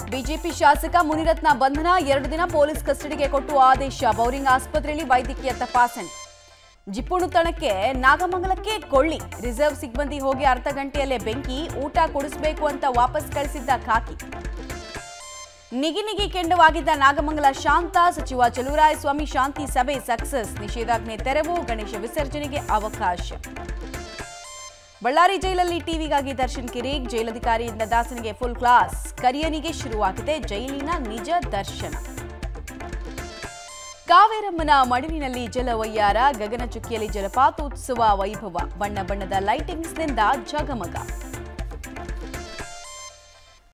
BJP ಶಾಸಕ ಮುನಿರತ್ನ ಬಂಧನ ಎರಡು ದಿನ ಪೊಲೀಸ್ ಕಸ್ಟಡಿಗೆ ಕೊಟ್ಟು ಆದೇಶ ಬೌರಿಂಗ್ ಆಸ್ಪತ್ರೆಯಲ್ಲಿ ವೈದ್ಯಕೀಯ ತಪಾಸಣೆ ಜಿಪ್ಪುಣುತಣಕ್ಕೆ ನಾಗಮಂಗಲಕ್ಕೆ ಕೊಳ್ಳಿ ರಿಸರ್ವ್ ಸಿಬ್ಬಂದಿ ಹೋಗಿ ಅರ್ಧ ಗಂಟೆಯಲ್ಲೇ ಬೆಂಕಿ ಊಟ ಕೊಡಿಸಬೇಕು ಅಂತ ವಾಪಸ್ ಕಳಿಸಿದ್ದ ಖಾಕಿ ನಿಗಿ ನಿಗಿ ಕೆಂಡವಾಗಿದ್ದ ನಾಗಮಂಗಲ ಶಾಂತ ಸಚಿವ ಚಲುವರಾಯಸ್ವಾಮಿ ಶಾಂತಿ ಸಭೆ ಸಕ್ಸಸ್ ನಿಷೇಧಾಜ್ಞೆ ತೆರವು ಗಣೇಶ ವಿಸರ್ಜನೆಗೆ ಅವಕಾಶ ಬಳ್ಳಾರಿ ಜೈಲಲ್ಲಿ ಟಿವಿಗಾಗಿ ದರ್ಶನ್ ಕಿರೀಗ್ ಜೈಲಧಿಕಾರಿಯಿಂದ ದಾಸನಿಗೆ ಫುಲ್ ಕ್ಲಾಸ್ ಕರಿಯನಿಗೆ ಶುರುವಾಗಿದೆ ಜೈಲಿನ ನಿಜ ದರ್ಶನ ಕಾವೇರಮ್ಮನ ಮಡಿಲಿನಲ್ಲಿ ಜಲವಯ್ಯಾರ ಗಗನಚುಕ್ಕಿಯಲ್ಲಿ ಜಲಪಾತೋತ್ಸವ ವೈಭವ ಬಣ್ಣ ಬಣ್ಣದ ಲೈಟಿಂಗ್ಸ್ನಿಂದ ಜಗಮಗ